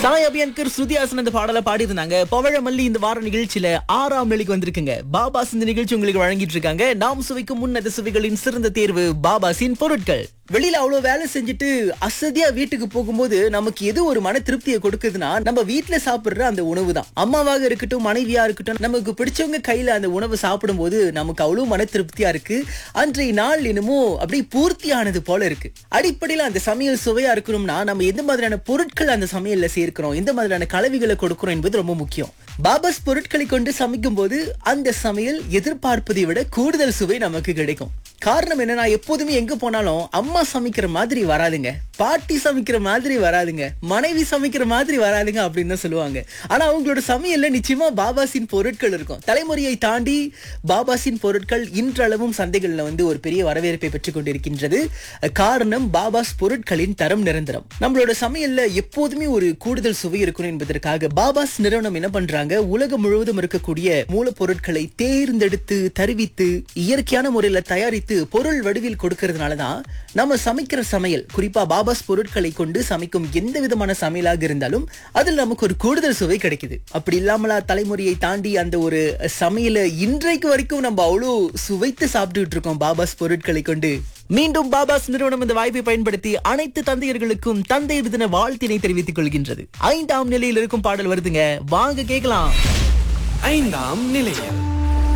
சாய் அபியன்கர் ஸ்ருதிஹாசன் இந்த பாடலை பாடியிருந்தாங்க பவழமல்லி இந்த வார நிகழ்ச்சியில ஆறாம் நிலைக்கு வந்திருக்குங்க பாபாஸ் இந்த நிகழ்ச்சி உங்களுக்கு வழங்கிட்டு இருக்காங்க நாம் சுவைக்கும் முன்னத சுவைகளின் சிறந்த தேர்வு பாபாஸின் பொருட்கள் வெளியில அவ்வளவு வேலை செஞ்சுட்டு அசதியா வீட்டுக்கு போகும்போது நமக்கு எது ஒரு மன திருப்தியை கொடுக்குதுன்னா நம்ம வீட்டுல சாப்பிடுற அந்த உணவு தான் அம்மாவாக இருக்கட்டும் மனைவியா இருக்கட்டும் நமக்கு பிடிச்சவங்க கையில அந்த உணவு சாப்பிடும்போது நமக்கு அவ்வளவு மன திருப்தியா இருக்கு அன்றைய நாள் என்னமோ அப்படியே பூர்த்தியானது போல இருக்கு அடிப்படையில அந்த சமையல் சுவையா இருக்கணும்னா நம்ம எந்த மாதிரியான பொருட்கள் அந்த சமையல்ல சேர்க்கிறோம் எந்த மாதிரியான கலவைகளை கொடுக்கிறோம் என்பது ரொம்ப முக்கியம் பாபாஸ் பொருட்களை கொண்டு சமைக்கும் போது அந்த சமையல் எதிர்பார்ப்பதை விட கூடுதல் சுவை நமக்கு கிடைக்கும் காரணம் என்னன்னா எப்போதுமே எங்க போனாலும் அம்மா சமைக்கிற மாதிரி வராதுங்க பாட்டி சமைக்கிற மாதிரி வராதுங்க மனைவி சமைக்கிற மாதிரி வராதுங்க அப்படின்னு தான் சொல்லுவாங்க ஆனா அவங்களோட சமையல்ல நிச்சயமா பாபாசின் பொருட்கள் இருக்கும் தலைமுறையை தாண்டி பாபாசின் பொருட்கள் இன்றளவும் சந்தைகள்ல வந்து ஒரு பெரிய வரவேற்பை பெற்றுக் கொண்டிருக்கின்றது காரணம் பாபாஸ் பொருட்களின் தரம் நிரந்தரம் நம்மளோட சமையல்ல எப்போதுமே ஒரு கூடுதல் சுவை இருக்கணும் என்பதற்காக பாபாஸ் நிறுவனம் என்ன பண்றாங்க உலகம் முழுவதும் இருக்கக்கூடிய மூலப்பொருட்களை தேர்ந்தெடுத்து தருவித்து இயற்கையான முறையில தயாரித்து பொருள் வடிவில் கொடுக்கறதுனாலதான் நம்ம சமைக்கிற சமையல் குறிப்பா பாபாஸ் பொருட்களை கொண்டு சமைக்கும் எந்த விதமான சமையலாக இருந்தாலும் அதில் நமக்கு ஒரு கூடுதல் சுவை கிடைக்குது அப்படி இல்லாமலா தலைமுறையை தாண்டி அந்த ஒரு சமையலை இன்றைக்கு வரைக்கும் நம்ம அவ்வளோ சுவைத்து சாப்பிட்டுட்டு இருக்கோம் பாபாஸ் பொருட்களை கொண்டு மீண்டும் பாபாஸ் நிறுவனம் இந்த வாய்ப்பை பயன்படுத்தி அனைத்து தந்தையர்களுக்கும் தந்தையர் தின வாழ்த்தினை தெரிவித்துக் கொள்கின்றது ஐந்தாம் நிலையில் இருக்கும் பாடல் வருதுங்க வாங்க கேட்கலாம் ஐந்தாம் நிலையம்